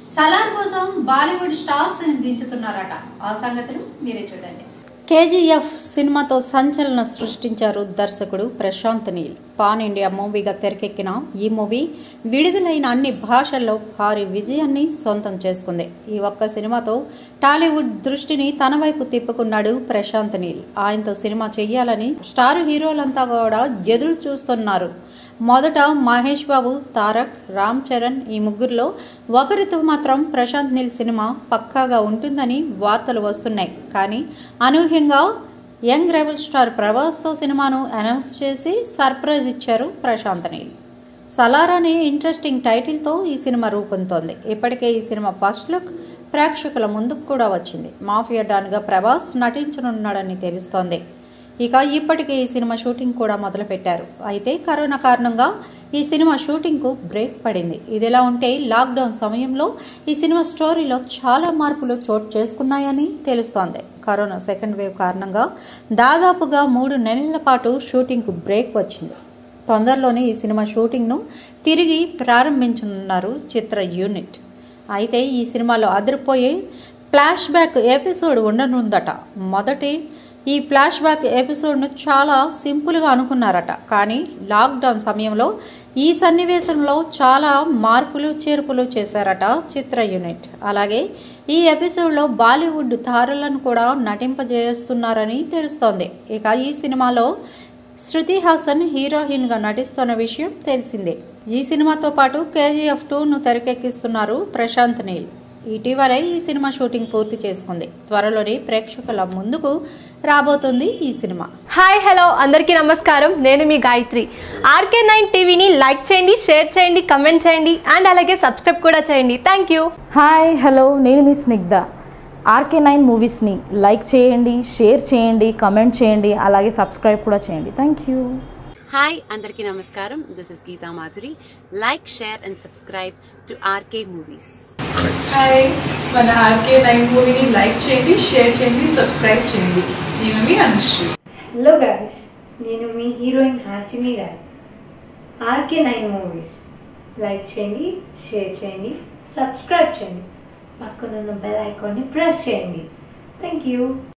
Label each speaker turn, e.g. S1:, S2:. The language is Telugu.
S1: సలార్ కోసం బాలీవుడ్ స్టార్స్ ని దించుతున్నారట ఆ సంగతులు మీరే చూడండి కేజీఎఫ్ సినిమాతో సంచలనం సృష్టించారు దర్శకుడు ప్రశాంత్ నీల్ పాన్ ఇండియా మూవీగా తెరకెక్కిన ఈ మూవీ విడుదలైన అన్ని భాషల్లో భారీ విజయాన్ని సొంతం చేసుకుంది ఈ ఒక్క సినిమాతో టాలీవుడ్ దృష్టిని తన వైపు తిప్పుకున్నాడు ప్రశాంత్ నీల్ ఆయనతో సినిమా చెయ్యాలని స్టార్ హీరోలంతా కూడా ఎదురు చూస్తున్నారు మొదట మహేష్ బాబు తారక్ రామ్ చరణ్ ఈ ముగ్గురులో ఒకరితో మాత్రం ప్రశాంత్ నీల్ సినిమా పక్కాగా ఉంటుందని వార్తలు వస్తున్నాయి కానీ అనూహ్యంగా యంగ్ రెబల్ స్టార్ ప్రభాస్తో సినిమాను అనౌన్స్ చేసి సర్ప్రైజ్ ఇచ్చారు ప్రశాంత్ నీల్ సలార్ అనే ఇంట్రెస్టింగ్ టైటిల్తో ఈ సినిమా రూపొందుతోంది ఇప్పటికే ఈ సినిమా ఫస్ట్ లుక్ ప్రేక్షకుల ముందుకు కూడా వచ్చింది మాఫియా డాన్గా ప్రభాస్ నటించనున్నాడని తెలుస్తోంది ఇక ఇప్పటికే ఈ సినిమా షూటింగ్ కూడా మొదలుపెట్టారు అయితే కరోనా కారణంగా ఈ సినిమా షూటింగ్కు బ్రేక్ పడింది ఇదిలా ఉంటే లాక్డౌన్ సమయంలో ఈ సినిమా స్టోరీలో చాలా మార్పులు చోటు చేసుకున్నాయని తెలుస్తోంది కరోనా సెకండ్ వేవ్ కారణంగా దాదాపుగా మూడు నెలల పాటు షూటింగ్కు బ్రేక్ వచ్చింది తొందరలోనే ఈ సినిమా షూటింగ్ను తిరిగి ప్రారంభించనున్నారు చిత్ర యూనిట్ అయితే ఈ సినిమాలో అదిరిపోయే ఫ్లాష్ బ్యాక్ ఎపిసోడ్ ఉండనుందట మొదటి ఈ ఫ్లాష్ బ్యాక్ ఎపిసోడ్ను చాలా సింపుల్గా అనుకున్నారట కానీ లాక్డౌన్ సమయంలో ఈ సన్నివేశంలో చాలా మార్పులు చేర్పులు చేశారట చిత్ర యూనిట్ అలాగే ఈ ఎపిసోడ్లో బాలీవుడ్ తారలను కూడా నటింపజేస్తున్నారని తెలుస్తోంది ఇక ఈ సినిమాలో శృతి హాసన్ హీరోయిన్గా నటిస్తున్న విషయం తెలిసిందే ఈ సినిమాతో పాటు కేజీఎఫ్ టూను తెరకెక్కిస్తున్నారు ప్రశాంత్ నీల్ ఇటీవలే ఈ సినిమా షూటింగ్ పూర్తి చేసుకుంది త్వరలోనే ప్రేక్షకుల ముందుకు రాబోతుంది ఈ సినిమా
S2: హాయ్ హలో అందరికీ నమస్కారం నేను మీ గాయత్రి ఆర్కే నైన్ టీవీని లైక్ చేయండి షేర్ చేయండి కమెంట్ చేయండి అండ్ అలాగే సబ్స్క్రైబ్ కూడా చేయండి థ్యాంక్ యూ
S3: హాయ్ హలో నేను మీ స్నిగ్ధ ఆర్కే నైన్ మూవీస్ని లైక్ చేయండి షేర్ చేయండి కమెంట్ చేయండి అలాగే సబ్స్క్రైబ్ కూడా చేయండి థ్యాంక్ యూ
S4: హాయ్ అందరికీ నమస్కారం this is Geetha Madhuri like share and subscribe to RK movies
S5: hi మన ఆర్కే నైన్ మూవీని లైక్ చేయండి షేర్ చేయండి సబ్స్క్రైబ్ చేయండి నేను మీ అనుశ్రీ
S6: హలో గాయస్ నేను మీ heroine Hasini Roy RK nine movies like చేయండి షేర్ చేయండి సబ్స్క్రైబ్ చేయండి పక్కనున్న బెల్ ఐకాన్ని ప్రెస్ చేయండి థ్యాంక్ యూ